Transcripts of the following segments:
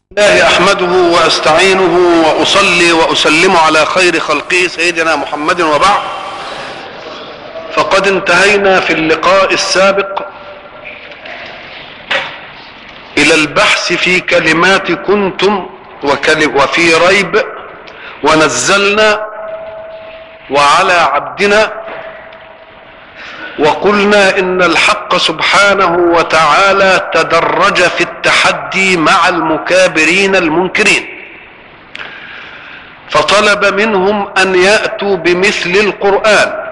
الله احمده واستعينه واصلي واسلم على خير خلقه سيدنا محمد وبعد فقد انتهينا في اللقاء السابق الى البحث في كلمات كنتم وفي ريب ونزلنا وعلى عبدنا وقلنا ان الحق سبحانه وتعالى تدرج في التحدي مع المكابرين المنكرين فطلب منهم ان ياتوا بمثل القران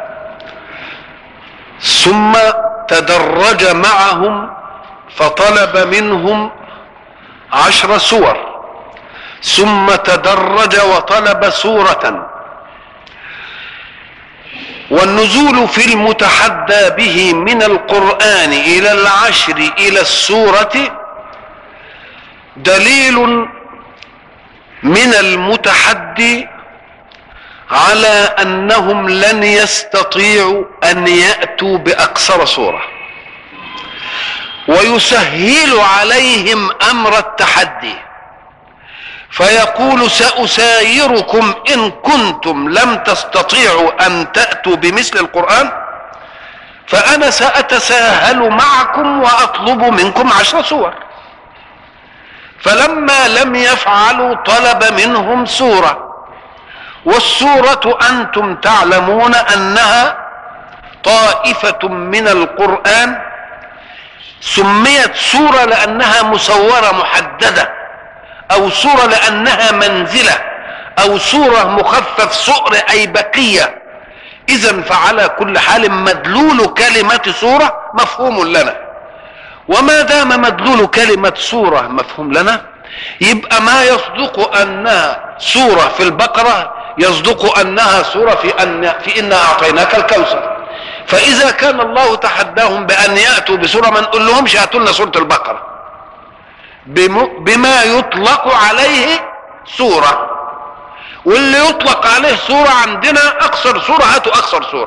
ثم تدرج معهم فطلب منهم عشر سور ثم تدرج وطلب سوره والنزول في المتحدى به من القرآن إلى العشر إلى السورة دليل من المتحدي على أنهم لن يستطيعوا أن يأتوا بأقصر سورة ويسهل عليهم أمر التحدي فيقول سأسايركم إن كنتم لم تستطيعوا أن تأتوا بمثل القرآن فأنا سأتساهل معكم وأطلب منكم عشر سور فلما لم يفعلوا طلب منهم سورة والسورة أنتم تعلمون أنها طائفة من القرآن سميت سورة لأنها مصورة محددة او صورة لانها منزلة او صورة مخفف سؤر اي بقية اذا فعلى كل حال مدلول كلمة صورة مفهوم لنا وما دام مدلول كلمة صورة مفهوم لنا يبقى ما يصدق انها صورة في البقرة يصدق انها صورة في ان في انا اعطيناك الكوثر فاذا كان الله تحداهم بان ياتوا بسورة ما نقول لهمش هاتوا لنا سورة البقرة بما يطلق عليه سورة واللي يطلق عليه سورة عندنا أقصر سورة هاتوا أقصر سورة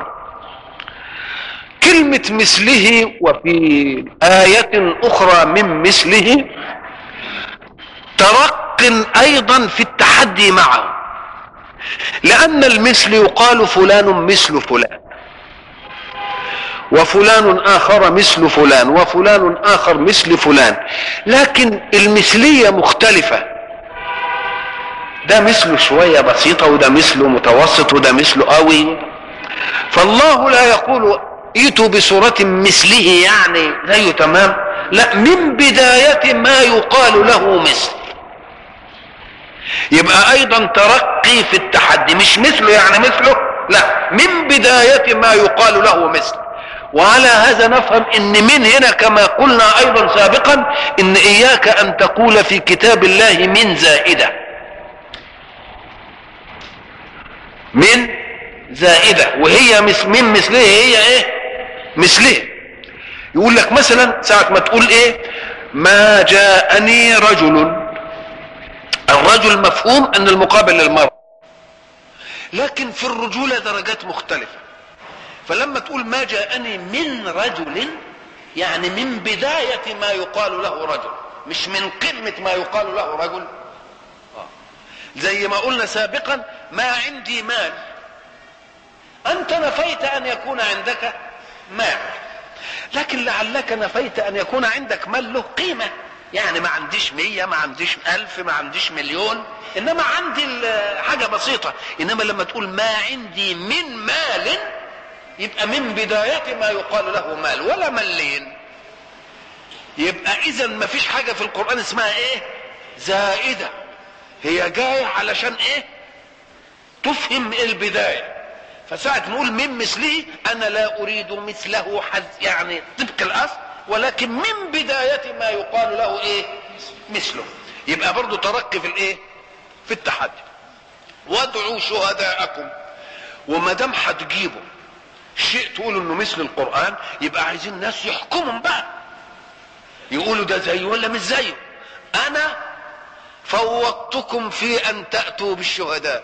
كلمة مثله وفي آية أخرى من مثله ترق أيضا في التحدي معه لأن المثل يقال فلان مثل فلان وفلان اخر مثل فلان وفلان اخر مثل فلان لكن المثلية مختلفة ده مثله شوية بسيطة وده مثله متوسط وده مثله قوي فالله لا يقول ائتوا بصورة مثله يعني زيه تمام لا من بداية ما يقال له مثل يبقى ايضا ترقي في التحدي مش مثله يعني مثله لا من بداية ما يقال له مثل وعلى هذا نفهم ان من هنا كما قلنا ايضا سابقا ان اياك ان تقول في كتاب الله من زائدة من زائدة وهي من مثله هي ايه مثله يقول لك مثلا ساعة ما تقول ايه ما جاءني رجل الرجل مفهوم ان المقابل للمرأة لكن في الرجولة درجات مختلفة فلما تقول ما جاءني من رجل يعني من بداية ما يقال له رجل مش من قمة ما يقال له رجل آه. زي ما قلنا سابقا ما عندي مال أنت نفيت أن يكون عندك مال لكن لعلك نفيت أن يكون عندك مال له قيمة يعني ما عنديش مية ما عنديش ألف ما عنديش مليون إنما عندي حاجة بسيطة إنما لما تقول ما عندي من مال يبقى من بداية ما يقال له مال ولا ملين يبقى اذا ما فيش حاجة في القرآن اسمها ايه زائدة هي جاية علشان ايه تفهم البداية فساعة نقول من مثله انا لا اريد مثله حز يعني طبق الاصل ولكن من بداية ما يقال له ايه مثله يبقى برضو ترقي في الايه في التحدي وادعوا شهداءكم وما دام هتجيبوا شيء تقولوا انه مثل القرآن يبقى عايزين الناس يحكموا بقى يقولوا ده زيه ولا مش زيه انا فوضتكم في ان تأتوا بالشهداء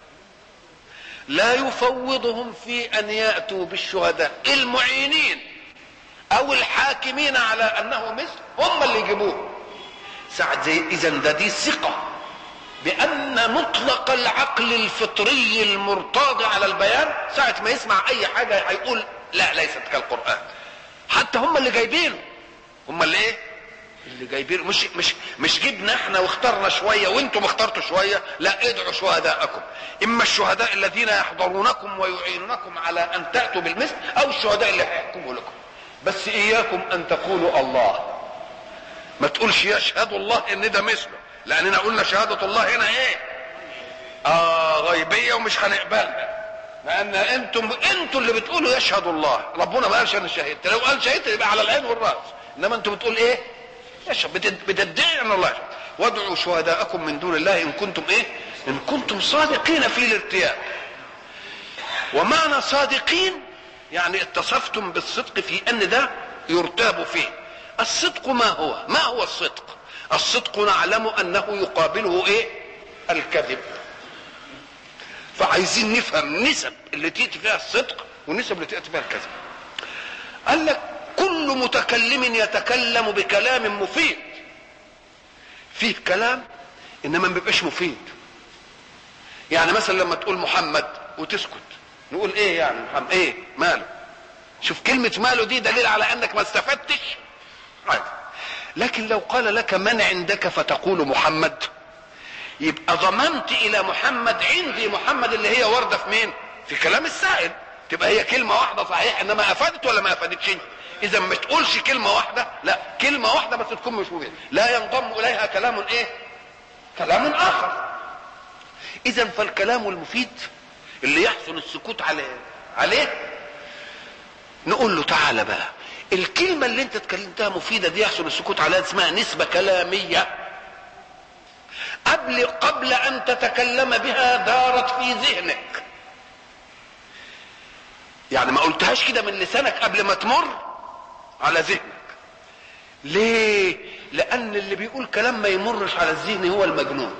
لا يفوضهم في ان يأتوا بالشهداء المعينين او الحاكمين على انه مثل هم اللي يجيبوه ساعة زي اذا ده دي ثقة بان مطلق العقل الفطري المرتاض على البيان ساعة ما يسمع اي حاجة هيقول لا ليست كالقرآن حتى هم اللي جايبينه هم اللي ايه اللي جايبينه مش مش مش جبنا احنا واخترنا شويه وانتم اخترتوا شويه لا ادعوا شهداءكم اما الشهداء الذين يحضرونكم ويعينونكم على ان تاتوا بالمثل او الشهداء اللي هيحكموا لكم بس اياكم ان تقولوا الله ما تقولش يشهد الله ان ده مثله لاننا قلنا شهاده الله هنا ايه اه غيبيه ومش هنقبلها لان انتم انتم اللي بتقولوا يشهد الله ربنا ما قالش انا شهدت لو قال شهدت يبقى على العين والراس انما انتم بتقول ايه يشهد بتد- بتدعي ان الله يشهد وادعوا شهداءكم من دون الله ان كنتم ايه ان كنتم صادقين في الارتياب ومعنى صادقين يعني اتصفتم بالصدق في ان ده يرتاب فيه الصدق ما هو ما هو الصدق الصدق نعلم انه يقابله ايه الكذب فعايزين نفهم نسب اللي تأتي فيها الصدق والنسب اللي تأتي فيها الكذب قال لك كل متكلم يتكلم بكلام مفيد فيه كلام انما ما بيبقاش مفيد يعني مثلا لما تقول محمد وتسكت نقول ايه يعني محمد ايه ماله شوف كلمة ماله دي دليل على انك ما استفدتش عادي لكن لو قال لك من عندك فتقول محمد يبقى ضمنت الى محمد عندي محمد اللي هي وردة في مين في كلام السائل تبقى هي كلمة واحدة صحيح انما افادت ولا ما افادتش اذا ما تقولش كلمة واحدة لا كلمة واحدة بس تكون مش مفيدة لا ينضم اليها كلام ايه كلام اخر اذا فالكلام المفيد اللي يحسن السكوت عليه عليه نقول له تعالى بقى الكلمة اللي انت اتكلمتها مفيدة دي يحسن السكوت عليها اسمها نسبة كلامية قبل قبل ان تتكلم بها دارت في ذهنك يعني ما قلتهاش كده من لسانك قبل ما تمر على ذهنك ليه لان اللي بيقول كلام ما يمرش على الذهن هو المجنون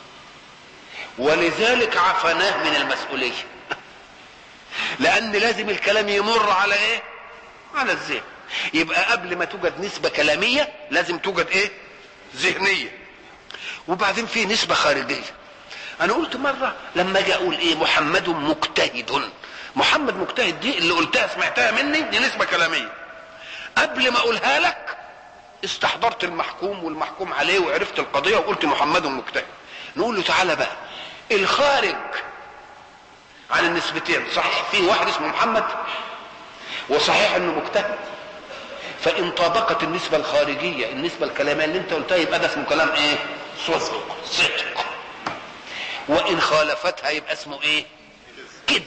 ولذلك عفناه من المسؤوليه لان لازم الكلام يمر على ايه على الذهن يبقى قبل ما توجد نسبه كلاميه لازم توجد ايه ذهنيه وبعدين في نسبه خارجيه انا قلت مره لما اجي اقول ايه محمد مجتهد محمد مجتهد دي اللي قلتها سمعتها مني دي نسبه كلاميه قبل ما اقولها لك استحضرت المحكوم والمحكوم عليه وعرفت القضيه وقلت محمد مجتهد نقول له تعالى بقى الخارج عن النسبتين صحيح في واحد اسمه محمد وصحيح انه مجتهد فان طابقت النسبه الخارجيه النسبه الكلاميه اللي انت قلتها يبقى ده اسمه كلام ايه صدق صدق وان خالفتها يبقى اسمه ايه كذب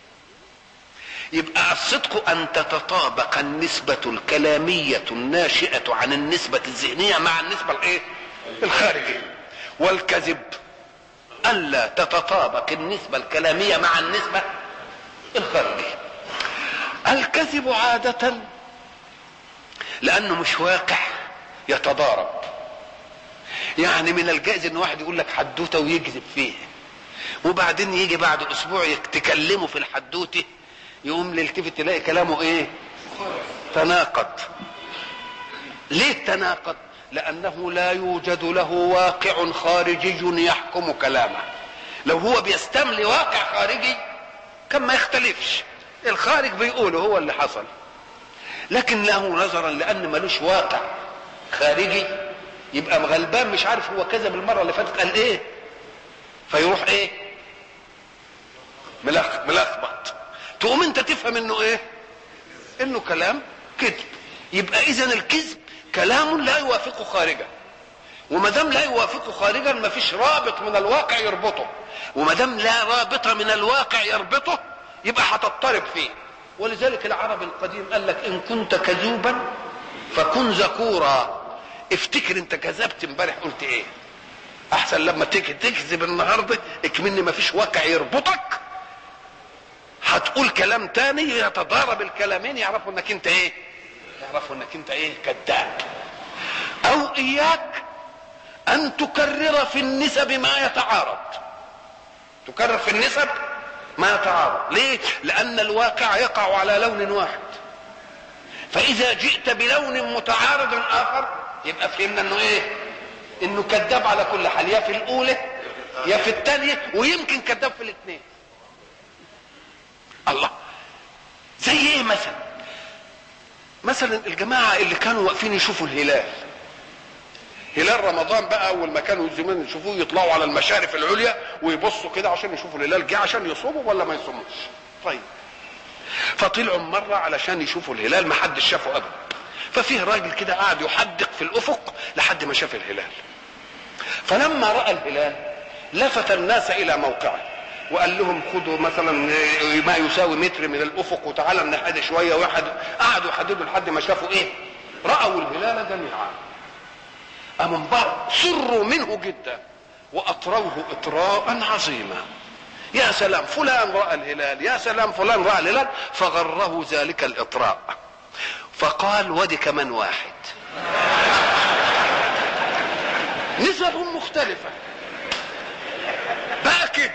يبقى الصدق ان تتطابق النسبة الكلامية الناشئة عن النسبة الذهنية مع النسبة الايه الخارجية والكذب الا تتطابق النسبة الكلامية مع النسبة الخارجية الكذب عادة لانه مش واقع يتضارب يعني من الجائز ان واحد يقول لك حدوته ويكذب فيه وبعدين يجي بعد اسبوع تكلمه في الحدوته يقوم يلتفت تلاقي كلامه ايه تناقض ليه تناقض لانه لا يوجد له واقع خارجي يحكم كلامه لو هو بيستملي واقع خارجي كان ما يختلفش الخارج بيقوله هو اللي حصل لكن له نظرا لان ملوش واقع خارجي يبقى غلبان مش عارف هو كذب المره اللي فاتت قال ايه فيروح ايه ملخ ملخبط تقوم انت تفهم انه ايه انه كلام كذب يبقى اذا الكذب كلام لا يوافق خارجا وما دام لا يوافق خارجا ما فيش رابط من الواقع يربطه وما دام لا رابط من الواقع يربطه يبقى هتضطرب فيه ولذلك العرب القديم قال لك ان كنت كذوبا فكن ذكورا افتكر انت كذبت امبارح قلت ايه احسن لما تيجي تكذب النهارده اكمني ما فيش واقع يربطك هتقول كلام تاني يتضارب الكلامين يعرفوا انك انت ايه يعرفوا انك انت ايه كذاب او اياك ان تكرر في النسب ما يتعارض تكرر في النسب ما يتعارض ليه لان الواقع يقع على لون واحد فاذا جئت بلون متعارض اخر يبقى فهمنا انه ايه انه كذاب على كل حال يا في الاولى يا في الثانيه ويمكن كذاب في الاثنين الله زي ايه مثلا مثلا الجماعه اللي كانوا واقفين يشوفوا الهلال هلال رمضان بقى اول ما كانوا زمان يشوفوه يطلعوا على المشارف العليا ويبصوا كده عشان يشوفوا الهلال جه عشان يصوموا ولا ما يصوموش طيب فطلعوا مره علشان يشوفوا الهلال ما حدش شافه ابدا ففيه راجل كده قاعد يحدق في الافق لحد ما شاف الهلال فلما راى الهلال لفت الناس الى موقعه وقال لهم خدوا مثلا ما يساوي متر من الافق وتعالى نحد شويه واحد قعدوا يحددوا لحد ما شافوا ايه راوا الهلال جميعا قاموا انبهروا سروا منه جدا واطروه اطراء عظيما يا سلام فلان راى الهلال يا سلام فلان راى الهلال فغره ذلك الاطراء فقال ودي كمان واحد نسب مختلفة بقى كده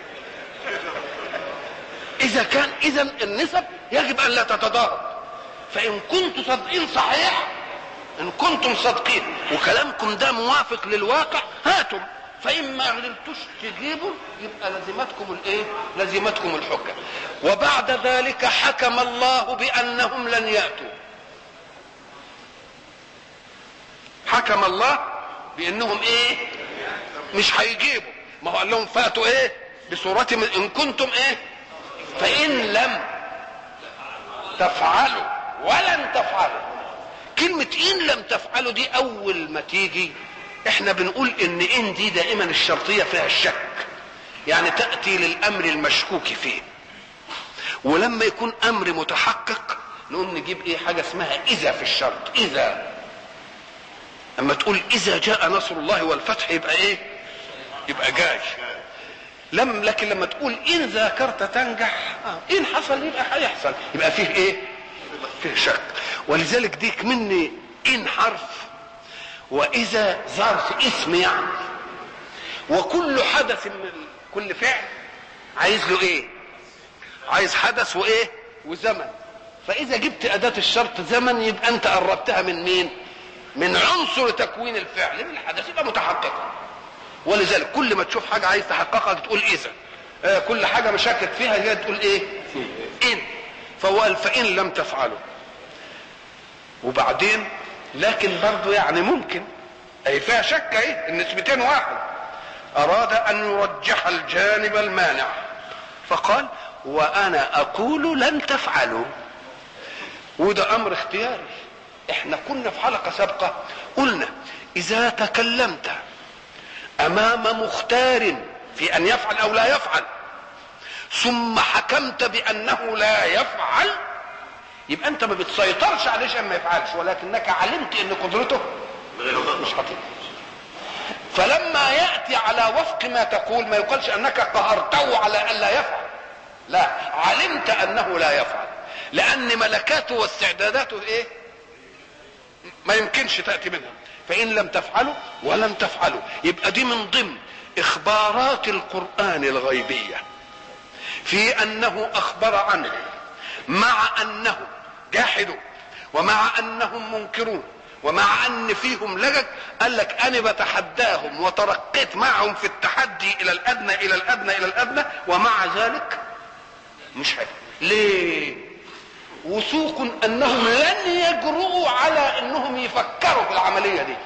إذا كان إذا النسب يجب أن لا تتضارب فإن كنتم صادقين صحيح إن كنتم صادقين وكلامكم ده موافق للواقع هاتم فإن ما قدرتوش تجيبوا يبقى لزمتكم الإيه؟ لزمتكم الحجة وبعد ذلك حكم الله بأنهم لن يأتوا حكم الله بانهم ايه مش هيجيبوا ما هو قال لهم فاتوا ايه بصورة من ان كنتم ايه فان لم تفعلوا ولن تفعلوا كلمة ان لم تفعلوا دي اول ما تيجي احنا بنقول ان ان دي دائما الشرطية فيها الشك يعني تأتي للامر المشكوك فيه ولما يكون امر متحقق نقوم نجيب ايه حاجة اسمها اذا في الشرط اذا اما تقول اذا جاء نصر الله والفتح يبقى ايه يبقى جاي لم لكن لما تقول ان ذاكرت تنجح آه. ان حصل يبقى هيحصل يبقى فيه ايه فيه شك ولذلك ديك مني ان حرف واذا ظرف اسم يعني وكل حدث من كل فعل عايز له ايه عايز حدث وايه وزمن فاذا جبت اداه الشرط زمن يبقى انت قربتها من مين من عنصر تكوين الفعل من الحدث يبقى متحققه ولذلك كل ما تشوف حاجه عايز تحققها تقول اذا آه كل حاجه مشاكل فيها هي تقول ايه ان فهو قال فان لم تفعلوا وبعدين لكن برضه يعني ممكن اي فيها شك ايه النسبتين واحد اراد ان يرجح الجانب المانع فقال وانا اقول لن تفعلوا وده امر اختياري احنا كنا في حلقه سابقه قلنا اذا تكلمت امام مختار في ان يفعل او لا يفعل ثم حكمت بانه لا يفعل يبقى انت ما بتسيطرش عليه عشان ما يفعلش ولكنك علمت ان قدرته مش هتقدر فلما ياتي على وفق ما تقول ما يقالش انك قهرته على ان لا يفعل لا علمت انه لا يفعل لان ملكاته واستعداداته ايه ما يمكنش تاتي منها فان لم تفعلوا ولن تفعلوا يبقى دي من ضمن اخبارات القران الغيبيه في انه اخبر عنه مع انهم جاحدوا ومع انهم منكرون ومع ان فيهم لجج قال لك انا بتحداهم وترقيت معهم في التحدي الى الادنى الى الادنى الى الادنى ومع ذلك مش حاجه ليه وثوق انهم لن يجرؤوا على انهم يفكروا في العمليه دي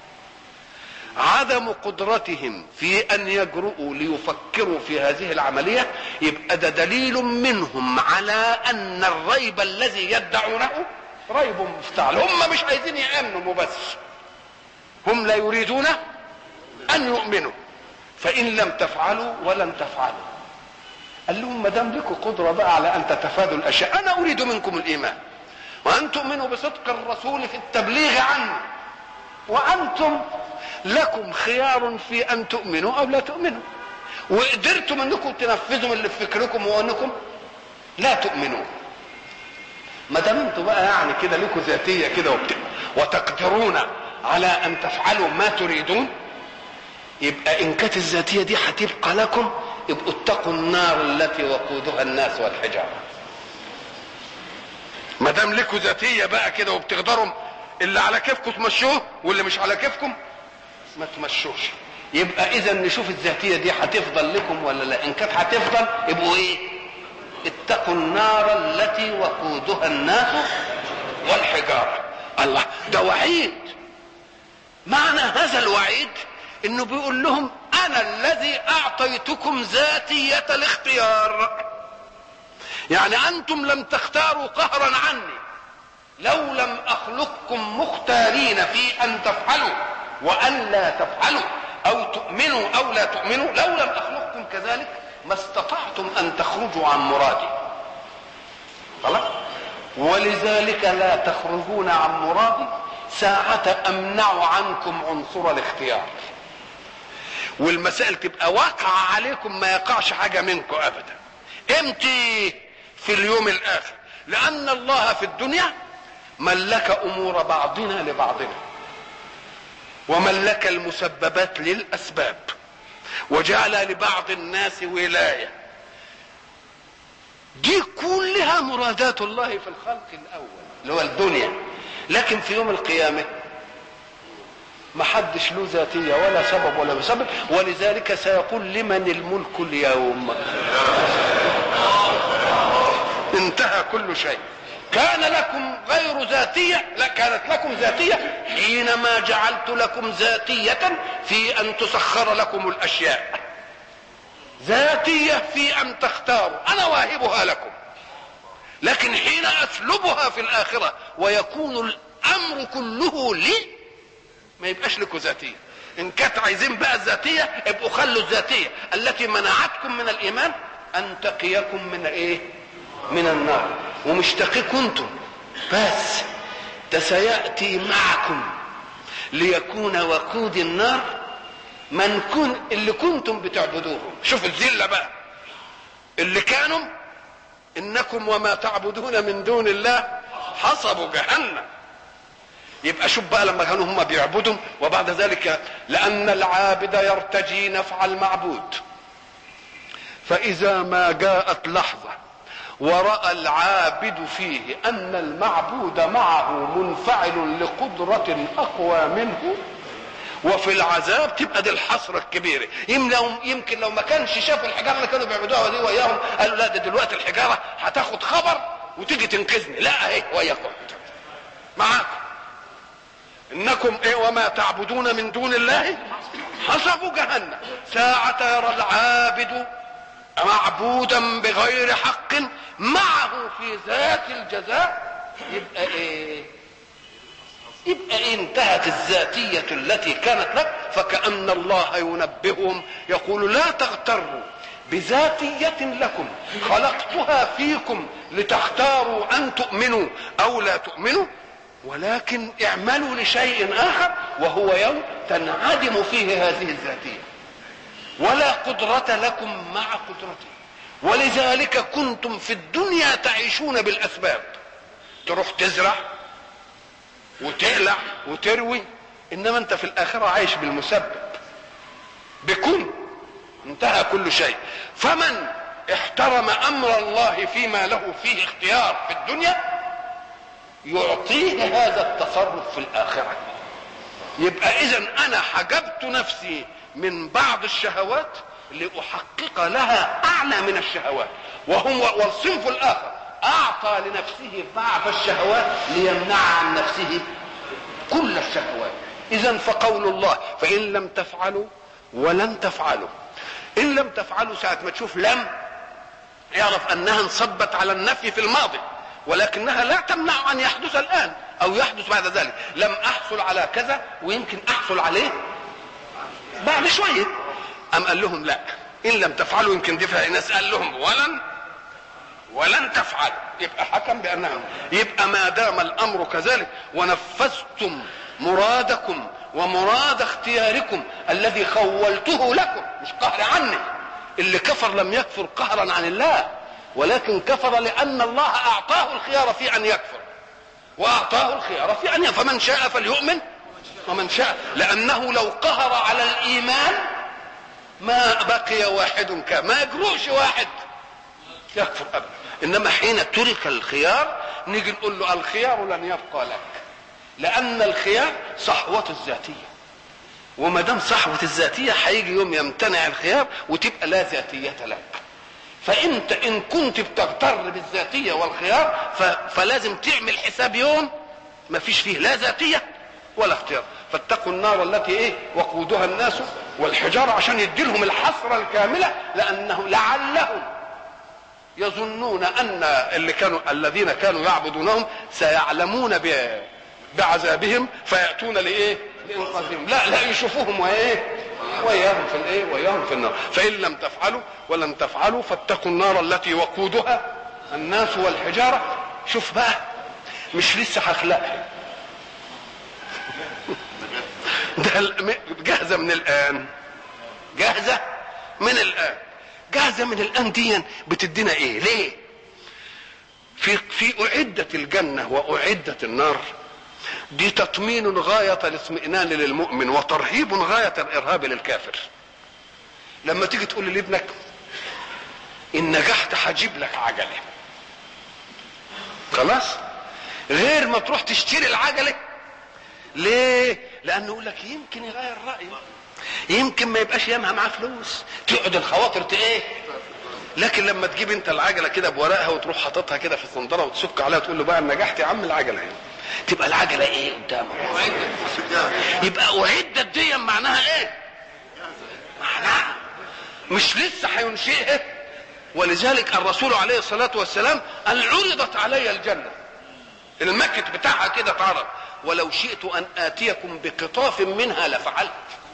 عدم قدرتهم في ان يجرؤوا ليفكروا في هذه العمليه يبقى ده دليل منهم على ان الريب الذي يدعونه ريب مفتعل هم مش عايزين يامنوا بس هم لا يريدون ان يؤمنوا فان لم تفعلوا ولن تفعلوا قال لهم ما دام لكم قدره بقى على ان تتفادوا الاشياء انا اريد منكم الايمان وان تؤمنوا بصدق الرسول في التبليغ عنه وانتم لكم خيار في ان تؤمنوا او لا تؤمنوا وقدرتم انكم تنفذوا اللي في فكركم وانكم لا تؤمنون ما دام انتم بقى يعني كده لكم ذاتيه كده وبت... وتقدرون على ان تفعلوا ما تريدون يبقى ان كانت الذاتيه دي هتبقى لكم يبقوا اتقوا النار التي وقودها الناس والحجاره ما دام لكم ذاتيه بقى كده وبتقدروا اللي على كيفكم تمشوه واللي مش على كيفكم ما تمشوش يبقى اذا نشوف الذاتيه دي هتفضل لكم ولا لا ان كانت هتفضل يبقوا ايه اتقوا النار التي وقودها الناس والحجاره الله ده وعيد معنى هذا الوعيد انه بيقول لهم انا الذي اعطيتكم ذاتيه الاختيار يعني انتم لم تختاروا قهرا عني لو لم اخلقكم مختارين في ان تفعلوا وان لا تفعلوا او تؤمنوا او لا تؤمنوا لو لم اخلقكم كذلك ما استطعتم ان تخرجوا عن مرادي خلاص ولذلك لا تخرجون عن مرادي ساعة امنع عنكم عنصر الاختيار والمسائل تبقى واقعة عليكم ما يقعش حاجة منكم ابدا امتى في اليوم الاخر لان الله في الدنيا ملك امور بعضنا لبعضنا وملك المسببات للاسباب وجعل لبعض الناس ولايه دي كلها مرادات الله في الخلق الاول اللي هو الدنيا لكن في يوم القيامه ما حدش له ذاتيه ولا سبب ولا مسبب ولذلك سيقول لمن الملك اليوم انتهى كل شيء كان لكم غير ذاتية لا كانت لكم ذاتية حينما جعلت لكم ذاتية في أن تسخر لكم الأشياء ذاتية في أن تختاروا أنا واهبها لكم لكن حين أسلبها في الآخرة ويكون الأمر كله لي ما يبقاش لكم ذاتية إن كانت عايزين بقى الذاتية ابقوا خلوا الذاتية التي منعتكم من الإيمان أن تقيكم من إيه؟ من النار ومش تقيكم انتم بس ده سياتي معكم ليكون وقود النار من كن اللي كنتم بتعبدوهم شوف الذله بقى اللي كانوا انكم وما تعبدون من دون الله حصبوا جهنم يبقى شوف بقى لما كانوا هم بيعبدوا وبعد ذلك لان العابد يرتجي نفع المعبود فاذا ما جاءت لحظه وراى العابد فيه ان المعبود معه منفعل لقدره اقوى منه وفي العذاب تبقى دي الحسرة الكبيرة يمكن لو ما كانش شاف الحجارة اللي كانوا بيعبدوها دي وياهم قالوا لا ده دلوقتي الحجارة هتاخد خبر وتيجي تنقذني لا اهي وياكم معاكم انكم ايه وما تعبدون من دون الله حسبوا جهنم ساعة يرى العابد معبودا بغير حق معه في ذات الجزاء يبقى ايه يبقى إيه انتهت الذاتية التي كانت لك فكأن الله ينبههم يقول لا تغتروا بذاتية لكم خلقتها فيكم لتختاروا أن تؤمنوا أو لا تؤمنوا ولكن اعملوا لشيء آخر وهو يوم تنعدم فيه هذه الذاتية ولا قدرة لكم مع قدرتي ولذلك كنتم في الدنيا تعيشون بالأسباب تروح تزرع وتقلع وتروي إنما أنت في الآخرة عايش بالمسبب بكن انتهى كل شيء فمن احترم أمر الله فيما له فيه اختيار في الدنيا يعطيه هذا التصرف في الآخرة يبقى إذا أنا حجبت نفسي من بعض الشهوات لأحقق لها أعلى من الشهوات وهم والصنف الآخر أعطى لنفسه بعض الشهوات ليمنع عن نفسه كل الشهوات إذا فقول الله فإن لم تفعلوا ولن تفعلوا إن لم تفعلوا ساعة ما تشوف لم يعرف أنها انصبت على النفي في الماضي ولكنها لا تمنع أن يحدث الآن أو يحدث بعد ذلك لم أحصل على كذا ويمكن أحصل عليه بعد شوية أم قال لهم لا إن لم تفعلوا يمكن دي فيها ناس قال لهم ولن ولن تفعلوا يبقى حكم بأنها يبقى ما دام الأمر كذلك ونفذتم مرادكم ومراد اختياركم الذي خولته لكم مش قهر عني اللي كفر لم يكفر قهرا عن الله ولكن كفر لأن الله أعطاه الخيار في أن يكفر وأعطاه الخيار في أن يكفر فمن شاء فليؤمن ومن شاء لأنه لو قهر على الإيمان ما بقي واحد كان ما يجروش واحد يكفر أبدا إنما حين ترك الخيار نيجي نقول له الخيار لن يبقى لك لأن الخيار صحوة الذاتية وما دام صحوة الذاتية هيجي يوم يمتنع الخيار وتبقى لا ذاتية لك فانت ان كنت بتغتر بالذاتية والخيار ف... فلازم تعمل حساب يوم ما فيش فيه لا ذاتية ولا اختيار فاتقوا النار التي ايه وقودها الناس والحجارة عشان يديلهم الحسرة الكاملة لانه لعلهم يظنون ان اللي كانوا الذين كانوا يعبدونهم سيعلمون ب... بعذابهم فياتون لايه؟ لانقاذهم لا لا يشوفوهم وايه؟ وياهم في الايه؟ وياهم في النار فان لم تفعلوا ولن تفعلوا فاتقوا النار التي وقودها الناس والحجاره شوف بقى مش لسه هخلقها ده جاهزه من الان جاهزه من الان جاهزه من الان دي بتدينا ايه ليه في في اعدت الجنه واعدت النار دي تطمين غايه الاطمئنان للمؤمن وترهيب غايه الارهاب للكافر لما تيجي تقول لابنك ان نجحت هجيب لك عجله خلاص غير ما تروح تشتري العجله ليه لانه يقول لك يمكن يغير رايه يمكن ما يبقاش يامها معاه فلوس تقعد الخواطر ايه لكن لما تجيب انت العجله كده بورقها وتروح حاططها كده في الصندره وتسك عليها وتقول له بقى نجحت يا عم العجله هنا تبقى العجله ايه قدامك يبقى اعدت دي معناها ايه معناها مش لسه هينشئها ولذلك الرسول عليه الصلاه والسلام قال عرضت علي الجنه المكت بتاعها كده اتعرض ولو شئت ان اتيكم بقطاف منها لفعلت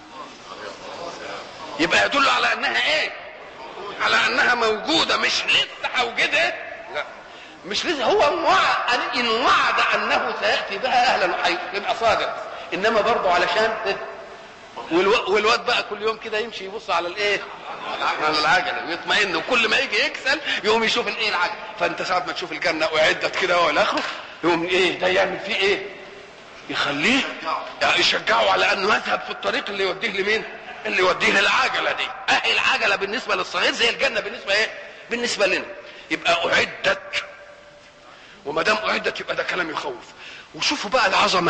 يبقى يدل على انها ايه على انها موجوده مش لسه هوجدها لا مش لسه هو وعد ان وعد انه سياتي بها اهلا يبقى صادق انما برضه علشان والواد بقى كل يوم كده يمشي يبص على الايه على العجله ويطمئن وكل ما يجي يكسل يقوم يشوف الايه العجله فانت ساعه ما تشوف الجنه اعدت كده والى اخره يقوم ايه ده يعمل فيه ايه يخليه يعني يشجعه على انه يذهب في الطريق اللي يوديه لمين اللي يوديه للعجله دي اهي العجله بالنسبه للصغير زي الجنه بالنسبه ايه بالنسبه لنا يبقى اعدت وما دام اعدت يبقى ده كلام يخوف وشوفوا بقى العظمه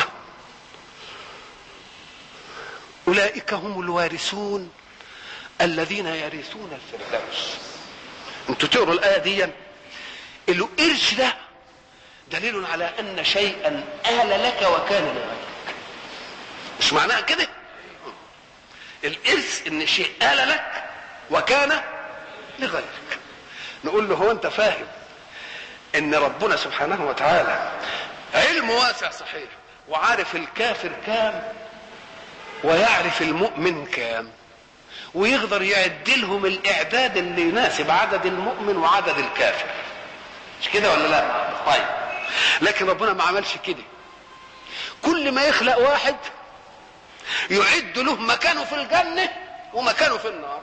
اولئك هم الوارثون الذين يرثون الفردوس انتوا تقروا الايه دي القرش ده دليل على ان شيئا آل لك وكان لغيرك مش معناها كده الارث ان شيء آل لك وكان لغيرك نقول له هو انت فاهم ان ربنا سبحانه وتعالى علم واسع صحيح وعارف الكافر كام ويعرف المؤمن كام ويقدر يعد لهم الاعداد اللي يناسب عدد المؤمن وعدد الكافر مش كده ولا لا طيب لكن ربنا ما عملش كده كل ما يخلق واحد يعد له مكانه في الجنة ومكانه في النار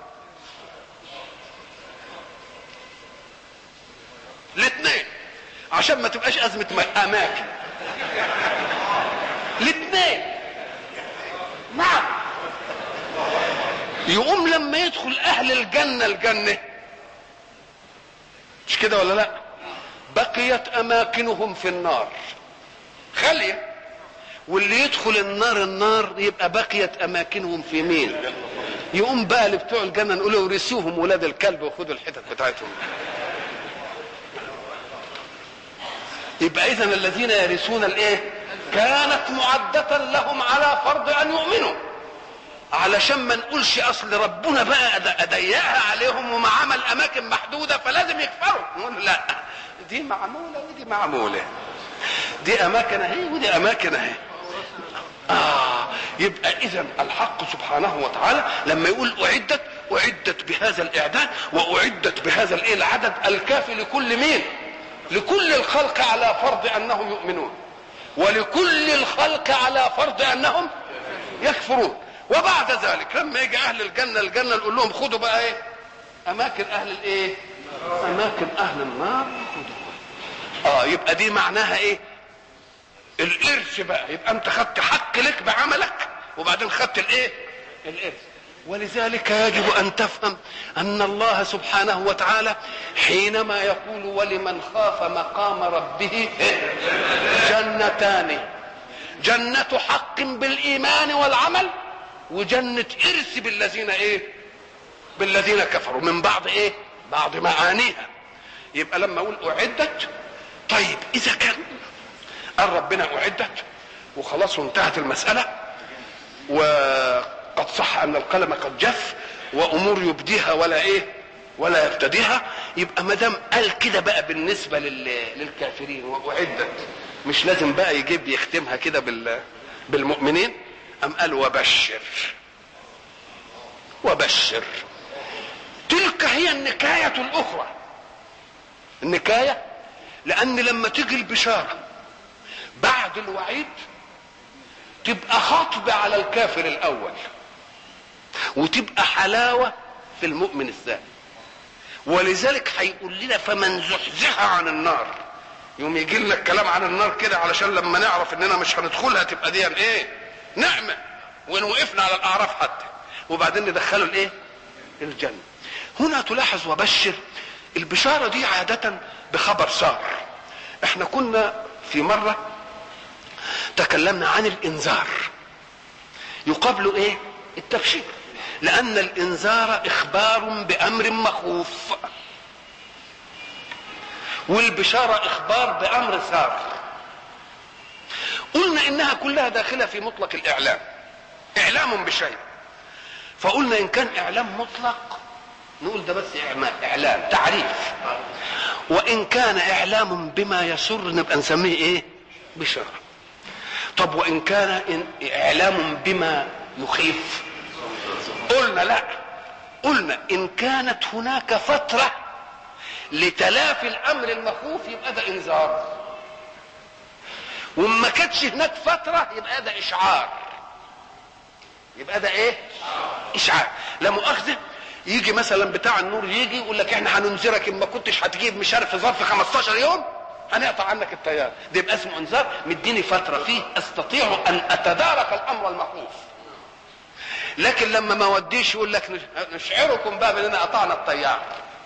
الاثنين عشان ما تبقاش أزمة أماكن الاثنين نعم يقوم لما يدخل أهل الجنة الجنة مش كده ولا لا بقيت أماكنهم في النار خالية واللي يدخل النار النار يبقى بقيت اماكنهم في مين يقوم بقى اللي بتوع الجنه نقول ورثوهم ولاد الكلب وخدوا الحتت بتاعتهم يبقى اذا الذين يرثون الايه كانت معدة لهم على فرض ان يؤمنوا علشان ما نقولش اصل ربنا بقى اضيقها عليهم وما عمل اماكن محدوده فلازم يكفروا نقول لا دي معموله ودي معموله دي اماكن اهي ودي اماكن اهي آه يبقى إذا الحق سبحانه وتعالى لما يقول أعدت أعدت بهذا الإعداد وأعدت بهذا الإيه العدد الكافي لكل مين؟ لكل الخلق على فرض أنهم يؤمنون ولكل الخلق على فرض أنهم يكفرون وبعد ذلك لما يجي أهل الجنة الجنة نقول لهم خدوا بقى إيه؟ أماكن أهل الإيه؟ أماكن أهل النار خدوا اه يبقى دي معناها ايه الارث بقى يبقى انت خدت حق لك بعملك وبعدين خدت الايه الارث ولذلك يجب ان تفهم ان الله سبحانه وتعالى حينما يقول ولمن خاف مقام ربه جنتان جنة حق بالإيمان والعمل وجنة إرث بالذين إيه بالذين كفروا من بعض إيه بعض معانيها يبقى لما أقول أعدت طيب إذا كان قال ربنا أعدت وخلاص وانتهت المسألة وقد صح أن القلم قد جف وأمور يبديها ولا إيه ولا يبتديها يبقى ما دام قال كده بقى بالنسبة لل... للكافرين وأعدت مش لازم بقى يجيب يختمها كده بال... بالمؤمنين أم قال وبشر وبشر تلك هي النكاية الأخرى النكاية لأن لما تيجي البشارة بعد الوعيد تبقى خطبة على الكافر الأول وتبقى حلاوة في المؤمن الثاني ولذلك هيقول لنا فمن زحزح عن النار يوم يجي لنا الكلام عن النار كده علشان لما نعرف اننا مش هندخلها تبقى دي ايه نعمة وان وقفنا على الاعراف حتى وبعدين ندخله الايه الجنة هنا تلاحظ وبشر البشارة دي عادة بخبر سار احنا كنا في مرة تكلمنا عن الانذار يقابله ايه التبشير لان الانذار اخبار بامر مخوف والبشارة اخبار بامر سار قلنا انها كلها داخلة في مطلق الاعلام اعلام بشيء فقلنا ان كان اعلام مطلق نقول ده بس اعلام تعريف وان كان اعلام بما يسر نبقى نسميه ايه بشارة طب وان كان إن اعلام بما يخيف قلنا لا قلنا ان كانت هناك فترة لتلافي الامر المخوف يبقى ده انذار وما كانتش هناك فترة يبقى ده اشعار يبقى ده ايه اشعار لا مؤاخذة يجي مثلا بتاع النور يجي يقول لك احنا هننذرك ان ما كنتش هتجيب مش عارف في ظرف 15 يوم هنقطع عنك التيار ده يبقى اسمه انذار مديني فتره فيه استطيع ان اتدارك الامر المخوف لكن لما ما وديش يقول لك نشعركم بقى باننا قطعنا التيار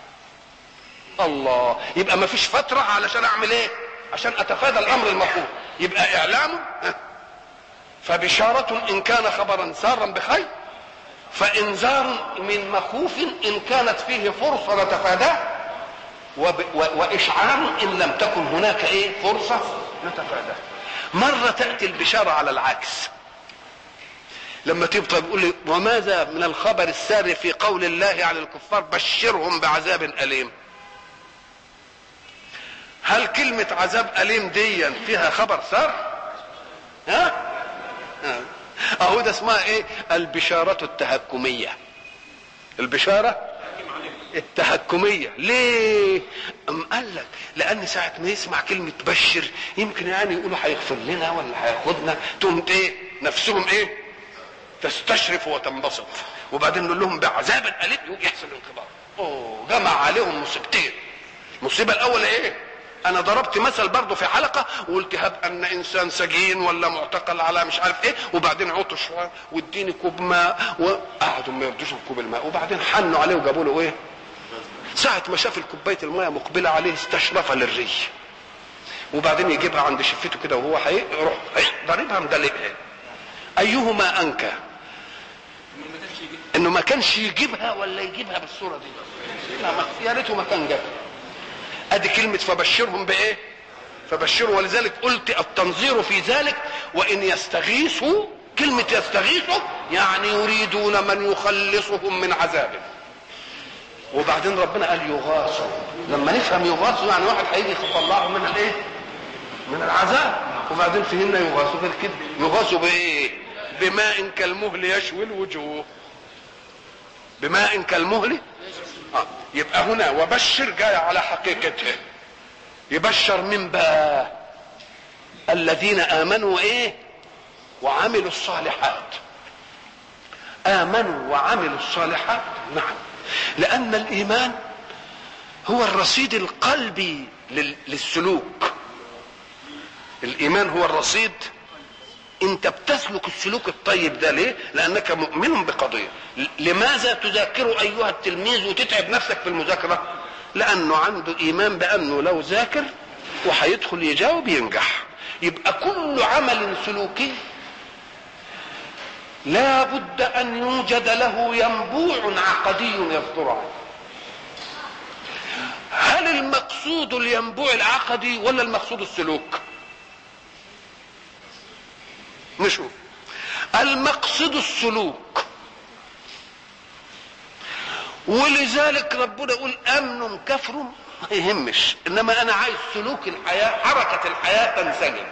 الله يبقى ما فيش فتره علشان اعمل ايه عشان اتفادى الامر المخوف يبقى اعلام فبشاره ان كان خبرا سارا بخير فانذار من مخوف ان كانت فيه فرصه نتفاداه وب... و... واشعار ان لم تكن هناك ايه فرصه نتفاداه مره تاتي البشاره على العكس لما تبقى تقول لي وماذا من الخبر السار في قول الله على الكفار بشرهم بعذاب اليم هل كلمة عذاب أليم دي فيها خبر سار؟ ها؟ ها؟ اهو ده اسمها ايه البشارة التهكمية البشارة التهكمية ليه ام قال لك لان ساعة ما يسمع كلمة بشر يمكن يعني يقولوا هيغفر لنا ولا هياخدنا تقوم ايه نفسهم ايه تستشرف وتنبسط وبعدين نقول لهم بعذاب اليم يحصل انقباض اوه جمع عليهم مصيبتين المصيبة الاولى ايه انا ضربت مثل برضه في حلقه وقلت هب ان انسان سجين ولا معتقل على مش عارف ايه وبعدين عطش واديني كوب ماء وقعدوا ما يردوش بكوب الماء وبعدين حنوا عليه وجابوا له ايه ساعة ما شاف الكوباية الماء مقبلة عليه استشرف للري وبعدين يجيبها عند شفته كده وهو هيروح ضاربها مدلقها ايهما انكى انه ما كانش يجيبها ولا يجيبها بالصورة دي لا يا ريته ما كان جابها ادي كلمة فبشرهم بايه فبشروا ولذلك قلت التنظير في ذلك وان يستغيثوا كلمة يستغيثوا يعني يريدون من يخلصهم من عذابه وبعدين ربنا قال يغاثوا لما نفهم يغاثوا يعني واحد هيجي يطلعهم من الايه من العذاب وبعدين فهمنا يغاثوا غير كده يغاثوا بايه بماء كالمهل يشوي الوجوه بماء كالمهل آه. يبقى هنا وبشر جاي على حقيقته يبشر من بقى الذين امنوا ايه وعملوا الصالحات امنوا وعملوا الصالحات نعم لان الايمان هو الرصيد القلبي للسلوك الايمان هو الرصيد انت بتسلك السلوك الطيب ده ليه لانك مؤمن بقضيه لماذا تذاكر ايها التلميذ وتتعب نفسك في المذاكره لانه عنده ايمان بانه لو ذاكر وهيدخل يجاوب ينجح يبقى كل عمل سلوكي لا بد ان يوجد له ينبوع عقدي يصدر عنه هل المقصود الينبوع العقدي ولا المقصود السلوك نشوف المقصد السلوك ولذلك ربنا يقول امن كفر ما يهمش انما انا عايز سلوك الحياه حركه الحياه تنسجم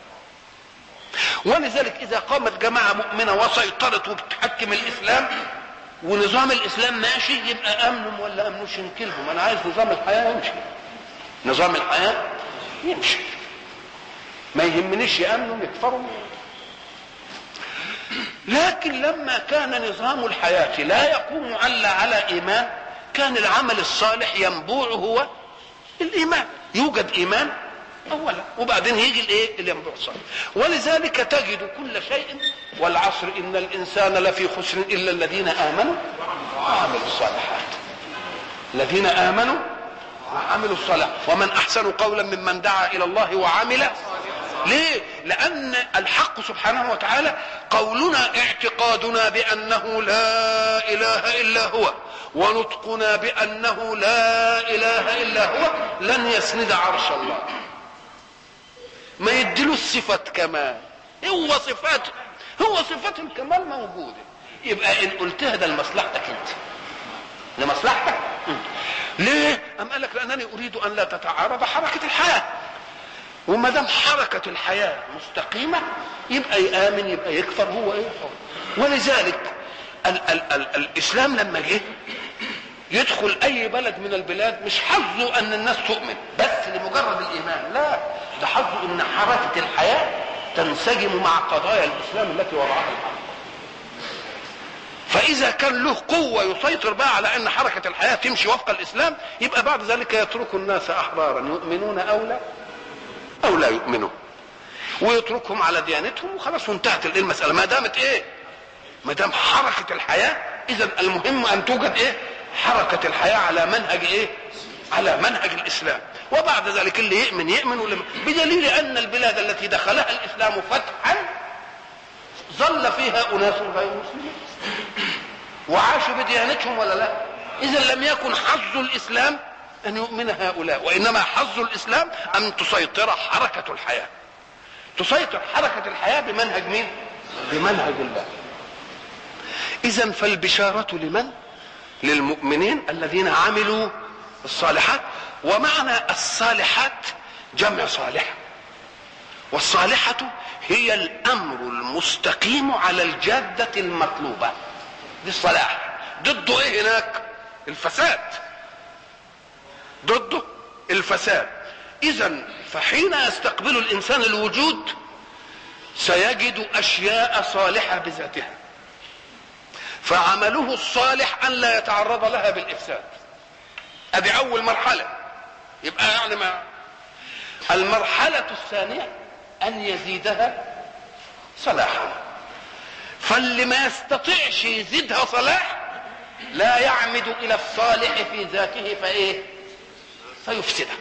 ولذلك اذا قامت جماعه مؤمنه وسيطرت وبتحكم الاسلام ونظام الاسلام ماشي يبقى امن ولا امنوش ينكلهم انا عايز نظام الحياه يمشي نظام الحياه يمشي ما يهمنيش يامنوا يكفروا لكن لما كان نظام الحياه لا يقوم الا على ايمان كان العمل الصالح ينبوع هو الايمان يوجد ايمان اولا وبعدين يجي الايه الينبوع الصالح ولذلك تجد كل شيء والعصر ان الانسان لفي خسر الا الذين امنوا وعملوا الصالحات الذين امنوا وعملوا الصالحات ومن احسن قولا ممن دعا الى الله وعمل ليه لان الحق سبحانه وتعالى قولنا اعتقادنا بانه لا اله الا هو ونطقنا بانه لا اله الا هو لن يسند عرش الله ما يديله الصفات كمال هو صفات هو صفات الكمال موجوده يبقى ان قلتها ده لمصلحتك انت لمصلحتك ليه ام قال لك لانني اريد ان لا تتعارض حركه الحياه وما دام حركه الحياه مستقيمه يبقى يامن يبقى يكفر هو ايه حر ولذلك ال ال ال الاسلام لما جه يدخل اي بلد من البلاد مش حظه ان الناس تؤمن بس لمجرد الايمان لا ده حظه ان حركه الحياه تنسجم مع قضايا الاسلام التي وضعها الحق فاذا كان له قوه يسيطر بقى على ان حركه الحياه تمشي وفق الاسلام يبقى بعد ذلك يترك الناس احرارا يؤمنون او لا او لا يؤمنوا ويتركهم على ديانتهم وخلاص وانتهت المساله ما دامت ايه ما دام حركه الحياه اذا المهم ان توجد ايه حركه الحياه على منهج ايه على منهج الاسلام وبعد ذلك اللي يؤمن يؤمن واللي بدليل ان البلاد التي دخلها الاسلام فتحا ظل فيها اناس غير مسلمين وعاشوا بديانتهم ولا لا اذا لم يكن حظ الاسلام ان يؤمن هؤلاء وانما حظ الاسلام ان تسيطر حركه الحياه تسيطر حركه الحياه بمنهج مين بمنهج الله اذا فالبشاره لمن للمؤمنين الذين عملوا الصالحات ومعنى الصالحات جمع صالحه والصالحه هي الامر المستقيم على الجاده المطلوبه دي الصلاح ضده ايه هناك الفساد ضده الفساد اذا فحين يستقبل الانسان الوجود سيجد اشياء صالحه بذاتها فعمله الصالح ان لا يتعرض لها بالافساد ادي اول مرحله يبقى يعني ما المرحله الثانيه ان يزيدها صلاحا فاللي ما يستطيعش يزيدها صلاح لا يعمد الى الصالح في ذاته فايه فيفسدها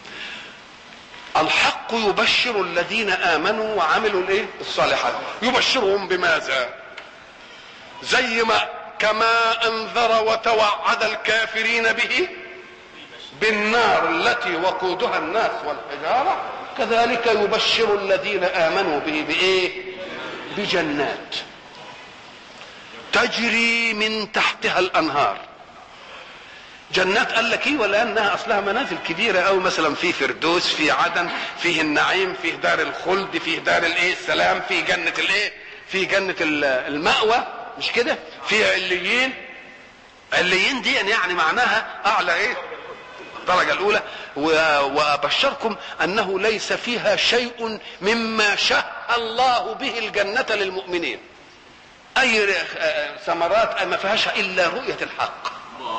الحق يبشر الذين امنوا وعملوا الايه الصالحات يبشرهم بماذا زي ما كما انذر وتوعد الكافرين به بالنار التي وقودها الناس والحجاره كذلك يبشر الذين امنوا به بايه بجنات تجري من تحتها الانهار جنات قال لك ايه ولا انها اصلها منازل كبيره او مثلا في فردوس في عدن فيه النعيم فيه دار الخلد فيه دار الايه السلام في جنه الايه في جنه المأوى مش كده في عليين عليين دي يعني معناها اعلى ايه الدرجه الاولى وابشركم انه ليس فيها شيء مما شه الله به الجنه للمؤمنين اي ثمرات ما فيهاش الا رؤيه الحق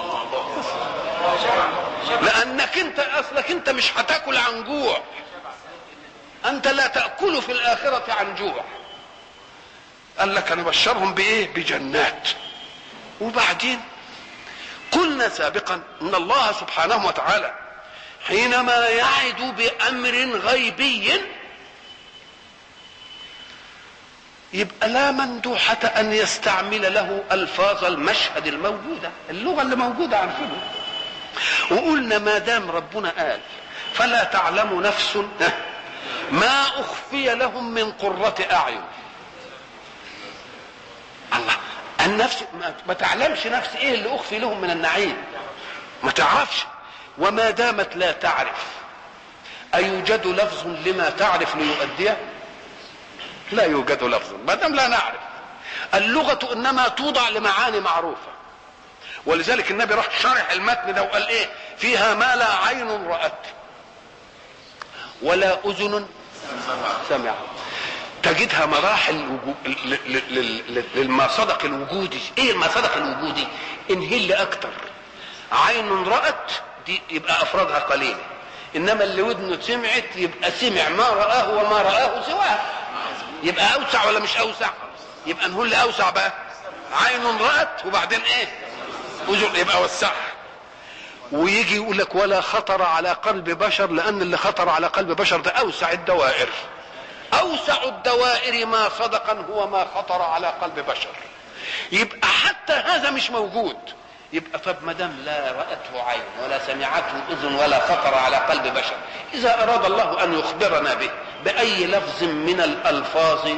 لانك انت اصلك انت مش هتاكل عن جوع انت لا تاكل في الاخره عن جوع قال لك انا بشرهم بايه بجنات وبعدين قلنا سابقا ان الله سبحانه وتعالى حينما يعد بامر غيبي يبقى لا مندوحة أن يستعمل له ألفاظ المشهد الموجودة اللغة اللي موجودة عارفينها وقلنا ما دام ربنا قال فلا تعلم نفس ما أخفي لهم من قرة أعين الله النفس ما تعلمش نفس ايه اللي اخفي لهم من النعيم ما تعرفش وما دامت لا تعرف أيوجد لفظ لما تعرف ليؤديه لا يوجد لفظ ما دام لا نعرف اللغة إنما توضع لمعاني معروفة ولذلك النبي راح شرح المتن ده وقال ايه فيها ما لا عين رأت ولا أذن سمعت تجدها مراحل للما صدق الوجودي ايه ما صدق الوجودي انهل اكتر عين رأت دي يبقى افرادها قليل انما اللي ودنه سمعت يبقى سمع ما رآه وما رآه سواه يبقى اوسع ولا مش اوسع يبقى نقول اوسع بقى عين رأت وبعدين ايه اذن يبقى وسعها ويجي يقول لك ولا خطر على قلب بشر لان اللي خطر على قلب بشر ده اوسع الدوائر اوسع الدوائر ما صدقا هو ما خطر على قلب بشر يبقى حتى هذا مش موجود يبقى طب ما دام لا راته عين ولا سمعته اذن ولا خطر على قلب بشر اذا اراد الله ان يخبرنا به باي لفظ من الالفاظ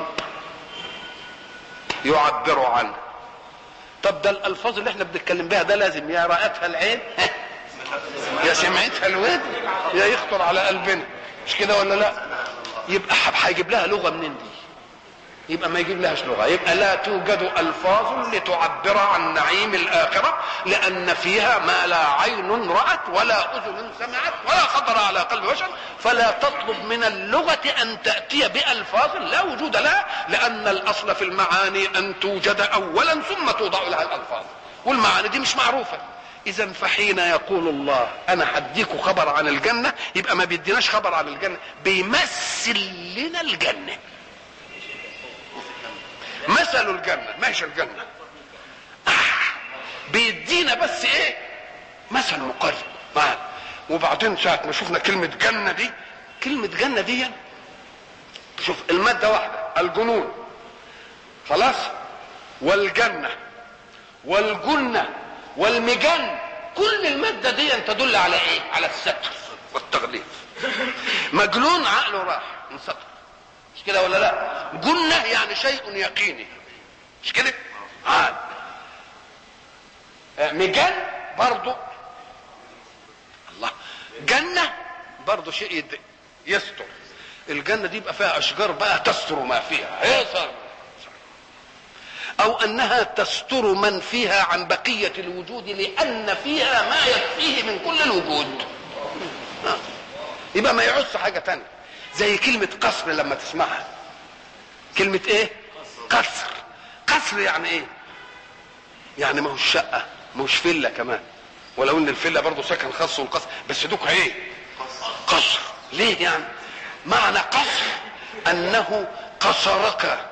يعبر عنه طب ده الالفاظ اللي احنا بنتكلم بها ده لازم يا رأتها العين يا سمعتها الودن يا يخطر على قلبنا مش كده ولا لا يبقى هيجيب لها لغه منين دي يبقى ما يجيب لهاش لغه يبقى لا توجد الفاظ لتعبر عن نعيم الاخره لان فيها ما لا عين رات ولا اذن سمعت ولا خطر على قلب بشر فلا تطلب من اللغه ان تاتي بالفاظ لا وجود لها لان الاصل في المعاني ان توجد اولا ثم توضع لها الالفاظ والمعاني دي مش معروفه اذا فحين يقول الله انا هديكوا خبر عن الجنه يبقى ما بيديناش خبر عن الجنه بيمثل لنا الجنه مثل الجنه ماشي الجنه آه. بيدينا بس ايه مثل مقرب معنا وبعدين ساعه ما شفنا كلمه جنه دي كلمه جنه دي شوف الماده واحده الجنون خلاص والجنه والجنه والمجن كل المادة دي تدل على ايه على الستر والتغليف مجنون عقله راح انسطر مش كده ولا لا جنة يعني شيء يقيني مش كده عاد مجن برضو الله جنة برضو شيء يستر الجنة دي يبقى فيها اشجار بقى تستر ما فيها يسر او انها تستر من فيها عن بقية الوجود لان فيها ما يكفيه من كل الوجود يبقى ما يعوز حاجة تانية زي كلمة قصر لما تسمعها كلمة ايه قصر قصر يعني ايه يعني ما هوش شقة ما هوش فيلا كمان ولو ان الفيلا برضه سكن خاص والقصر بس دوك ايه قصر ليه يعني معنى قصر انه قصرك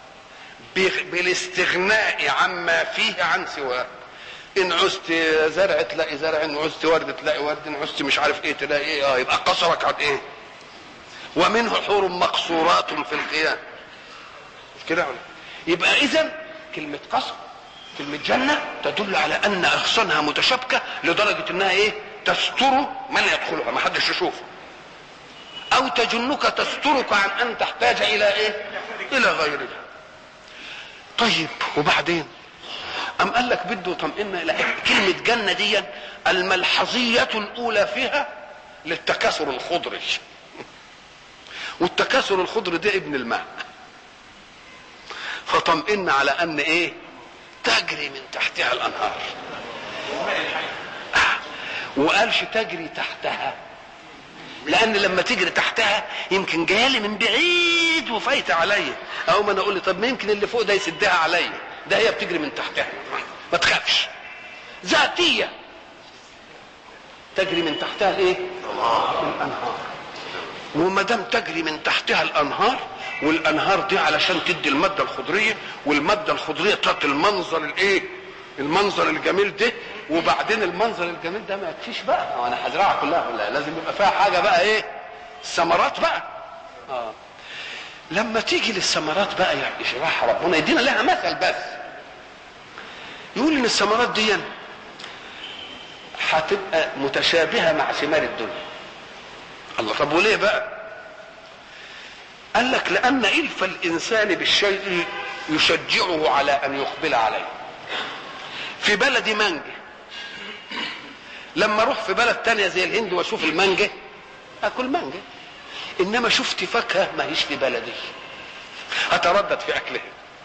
بالاستغناء عما فيه عن سواه ان عزت زرع تلاقي زرع ان عزت ورد تلاقي ورد ان عزت مش عارف ايه تلاقي ايه اه يبقى قصرك عن ايه ومنه حور مقصورات في القيام مش كده يبقى اذا كلمة قصر كلمة جنة تدل على ان اغصانها متشابكة لدرجة انها ايه تستر من يدخلها ما حدش يشوفه او تجنك تسترك عن ان تحتاج الى ايه الى غيرها طيب وبعدين أم قال لك بده يطمئن إلى كلمة جنة دي الملحظية الأولى فيها للتكاثر الخضري والتكاثر الخضري ده ابن الماء فطمئن على أن إيه تجري من تحتها الأنهار وقالش تجري تحتها لان لما تجري تحتها يمكن جايه من بعيد وفايته عليا او ما انا اقول طب ما يمكن اللي فوق ده يسدها عليا ده هي بتجري من تحتها ما تخافش ذاتيه تجري من تحتها الايه الانهار وما دام تجري من تحتها الانهار والانهار دي علشان تدي الماده الخضريه والماده الخضريه تعطي المنظر الايه المنظر الجميل ده وبعدين المنظر الجميل ده ما يكفيش بقى وانا هزرعها كلها ولا لازم يبقى فيها حاجه بقى ايه الثمرات بقى اه لما تيجي للثمرات بقى يشرحها ربنا يدينا لها مثل بس يقول ان الثمرات دي هتبقى متشابهه مع ثمار الدنيا الله طب وليه بقى قال لك لان الف الانسان بالشيء يشجعه على ان يقبل عليه في بلدي مانجا لما اروح في بلد تانية زي الهند واشوف المانجا اكل مانجا انما شفت فاكهه ما هيش في بلدي اتردد في اكلها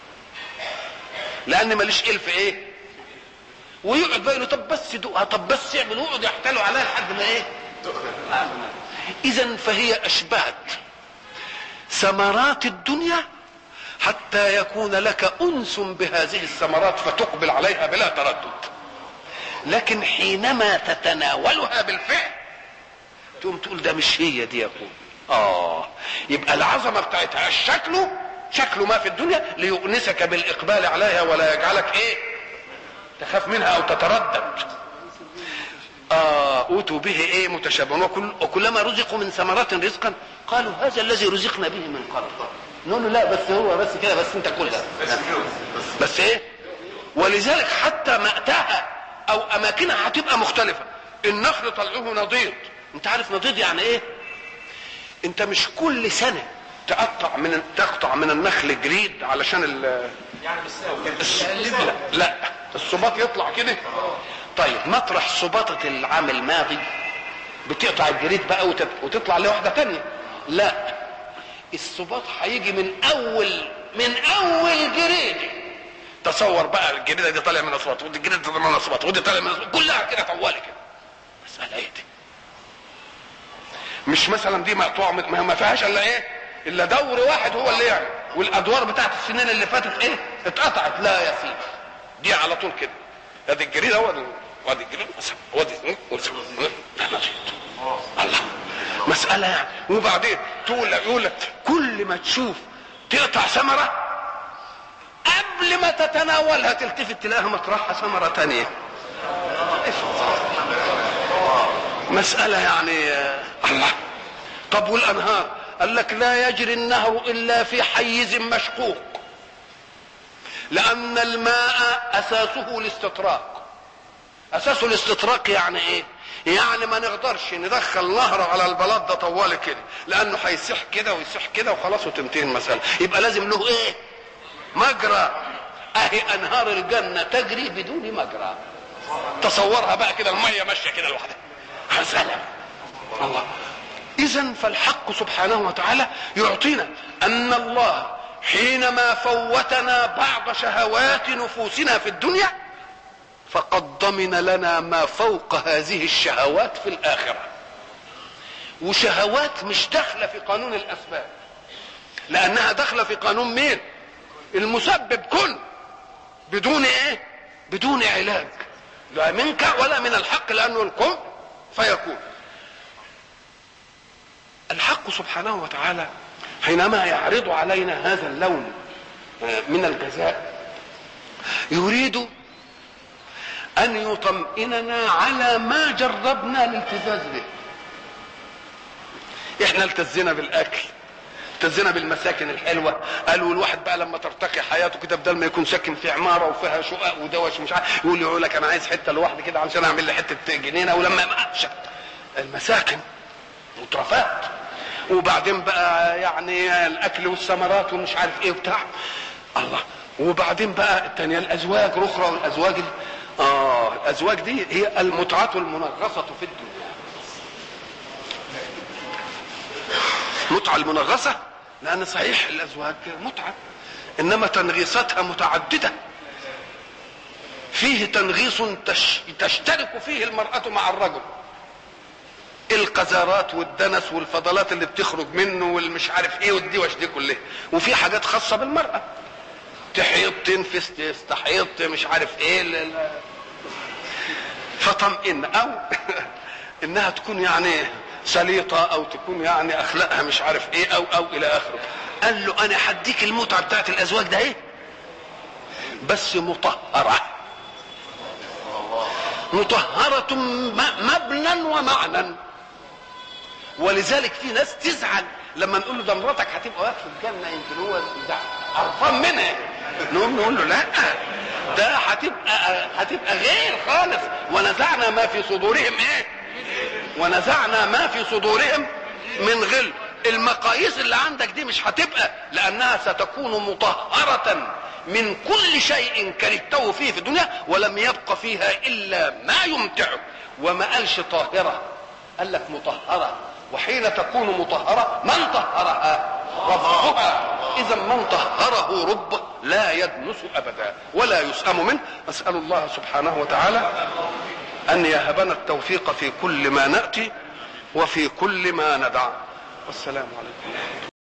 لان ماليش الف ايه ويقعد بقى يقول طب بس دوقها طب بس يعمل ويقعد يحتالوا عليها لحد ما ايه اذا فهي اشبهت ثمرات الدنيا حتى يكون لك انس بهذه الثمرات فتقبل عليها بلا تردد لكن حينما تتناولها بالفعل تقوم تقول ده مش هي دي يا اخويا اه يبقى العظمه بتاعتها شكله شكله ما في الدنيا ليؤنسك بالاقبال عليها ولا يجعلك ايه تخاف منها او تتردد آه أوتوا به إيه متشابهون وكل وكلما رزقوا من ثمرات رزقا قالوا هذا الذي رزقنا به من قبل نقول له لا بس هو بس كده بس أنت كلها بس إيه ولذلك حتى مأتاها أو أماكنها هتبقى مختلفة النخل طلعوه نضيد أنت عارف نضيد يعني إيه؟ أنت مش كل سنة تقطع من تقطع من النخل جريد علشان ال يعني بالساوي لا لا الصباط يطلع كده طيب مطرح صباطة العام الماضي بتقطع الجريد بقى وتت... وتطلع لواحدة تانية لا الصباط هيجي من اول من اول جريد تصور بقى الجريده دي طالع من اصوات ودي الجريده طالع من اصوات ودي طالع من أصوات. كلها كده طوالي كده مسألة ايه دي مش مثلا دي مقطوعه من- ما ما فيهاش الا ايه الا دور واحد هو اللي يعني والادوار بتاعت السنين اللي فاتت ايه اتقطعت لا يا سيدي دي على طول كده ادي الجريده هو وادي الجريده وادي الله مسألة يعني وبعدين تقول يقول لك كل ما تشوف تقطع ثمرة قبل ما تتناولها تلتفت تلاقيها مطرحها ثمرة تانية مسألة يعني آه، الله طب والأنهار قال لك لا يجري النهر إلا في حيز مشقوق لأن الماء أساسه الاستطراق أساسه الاستطراق يعني إيه؟ يعني ما نقدرش ندخل نهر على البلاط ده طوال كده لأنه هيسيح كده ويسيح كده وخلاص وتنتهي المسألة يبقى لازم له إيه؟ مجرى أهي أنهار الجنة تجري بدون مجرى تصورها بقى كده المية ماشية كده لوحدها سلام الله اذا فالحق سبحانه وتعالى يعطينا ان الله حينما فوتنا بعض شهوات نفوسنا في الدنيا فقد ضمن لنا ما فوق هذه الشهوات في الاخره وشهوات مش داخله في قانون الاسباب لانها داخله في قانون مين المسبب كن بدون ايه بدون علاج لا منك ولا من الحق لانه الكون فيكون الحق سبحانه وتعالى حينما يعرض علينا هذا اللون من الجزاء يريد ان يطمئننا على ما جربنا الالتزاز به احنا التزينا بالاكل التزينا بالمساكن الحلوه قالوا الواحد بقى لما ترتقي حياته كده بدل ما يكون ساكن في عماره وفيها شقق ودوش مش عارف يقول يقول لك انا عايز حته لوحدي كده علشان اعمل لي حته جنينه ولما يبقى المساكن مترفات وبعدين بقى يعني الاكل والثمرات ومش عارف ايه وبتاع الله وبعدين بقى الثانيه الازواج الاخرى والازواج ال- اه الازواج دي هي المتعه المنغصه في الدنيا متعه المنغصه لان صحيح الازواج متعه انما تنغيصاتها متعدده فيه تنغيص تش تشترك فيه المراه مع الرجل القذارات والدنس والفضلات اللي بتخرج منه والمش عارف ايه والدوش دي كلها وفي حاجات خاصه بالمراه تحيض تنفس تستحيض مش عارف ايه ل- ل- فطمئن او انها تكون يعني سليطه او تكون يعني اخلاقها مش عارف ايه او او الى اخره قال له انا هديك المتعه بتاعت الازواج ده ايه بس مطهره مطهرة م- مبنى ومعنى ولذلك في ناس تزعل لما نقول له ده مراتك هتبقى واقفه في الجنه يمكن هو ده قرفان منها نقوم نقول له لا ده هتبقى هتبقى غير خالص ونزعنا ما في صدورهم ايه ونزعنا ما في صدورهم من غل المقاييس اللي عندك دي مش هتبقى لانها ستكون مطهره من كل شيء كرهته فيه في الدنيا ولم يبق فيها الا ما يمتعه وما قالش طاهره قال لك مطهره وحين تكون مطهره من طهرها ربها اذا من طهره ربه لا يدنس ابدا ولا يسأم منه اسال الله سبحانه وتعالى ان يهبنا التوفيق في كل ما ناتي وفي كل ما ندع والسلام عليكم